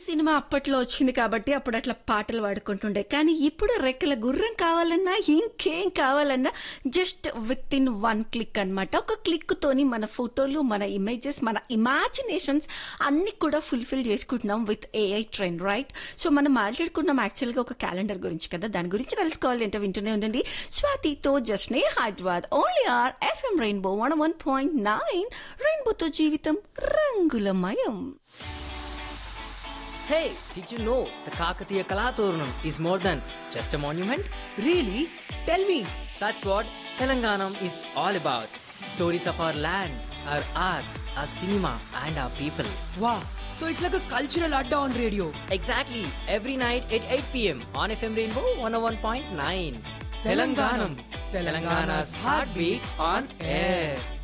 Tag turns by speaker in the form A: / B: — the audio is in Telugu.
A: సినిమా అప్పట్లో వచ్చింది కాబట్టి అప్పుడు అట్లా పాటలు పాడుకుంటుండే కానీ ఇప్పుడు రెక్కల గుర్రం కావాలన్నా ఇంకేం కావాలన్నా just within one click అన్నమాట ఒక క్లిక్ తోని మన ఫోటోలు మన ఇమేజెస్ మన ఇమాజినేషన్స్ అన్ని కూడా ఫుల్ఫిల్ చేసుకుంటున్నాం with AI trend right so మనం మాట్లాడుకున్నాం యాక్చువల్గా ఒక క్యాలెండర్ గురించి కదా దాని గురించి తెలుసుకోవాలి అంటే వింటూనే ఉండండి స్వాతితో జస్ట్నే Hyderabad only our FM Rainbow one one point nine రెయిన్బోతో జీవితం రంగులమయం
B: Hey, did you know the Kakatiya Kalaturnam is more than just a monument?
C: Really? Tell me.
B: That's what Telanganam is all about. Stories of our land, our art, our cinema, and our people.
C: Wow. So it's like a cultural adda on radio.
B: Exactly, every night at 8 pm on FM Rainbow 101.9.
C: Telanganam.
B: Telangana's heartbeat on air.